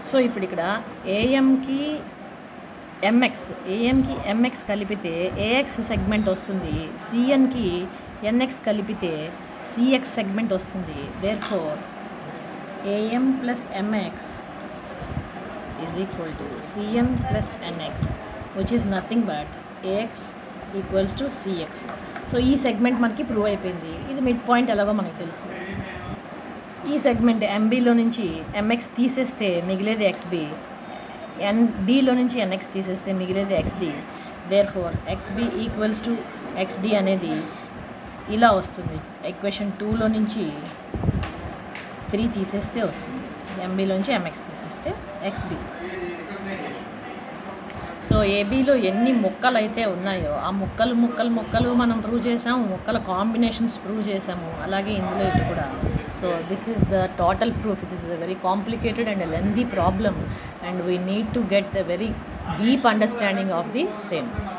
so ఇప్పుడు ఇక్కడ ఏఎంకి ఎంఎక్స్ ఏఎంకి ఎంఎక్స్ కలిపితే ఏఎక్స్ సెగ్మెంట్ వస్తుంది సిఎన్కి ఎన్ఎక్స్ కలిపితే సిఎక్స్ సెగ్మెంట్ వస్తుంది therefore A M plus M X is equal to C N plus N X which is nothing but A X equals to C X so ఈ సెగ్మెంట్ మనకి ప్రూవ్ అయిపోయింది ఇది మిడ్ పాయింట్ ఎలాగో మనకు తెలుసు ఈ సెగ్మెంట్ ఎంబీలో నుంచి ఎంఎక్స్ తీసేస్తే మిగిలేది ఎక్స్బి ఎన్ డీలో నుంచి ఎన్ఎక్స్ తీసేస్తే మిగిలేది X D therefore X B equals to X D అనేది ఇలా వస్తుంది ఈక్వేషన్ టూలో నుంచి త్రీ తీసేస్తే వస్తుంది ఎంబీలోంచి ఎంఎక్స్ తీసేస్తే ఎక్స్బి సో ఏబీలో ఎన్ని ముక్కలు అయితే ఉన్నాయో ఆ ముక్కలు ముక్కలు ముక్కలు మనం ప్రూవ్ చేసాము ముక్కల కాంబినేషన్స్ ప్రూవ్ చేసాము అలాగే ఇందులో ఇటు కూడా so this is the total proof this is a very complicated and lengthy problem and we need to get the very deep understanding of the same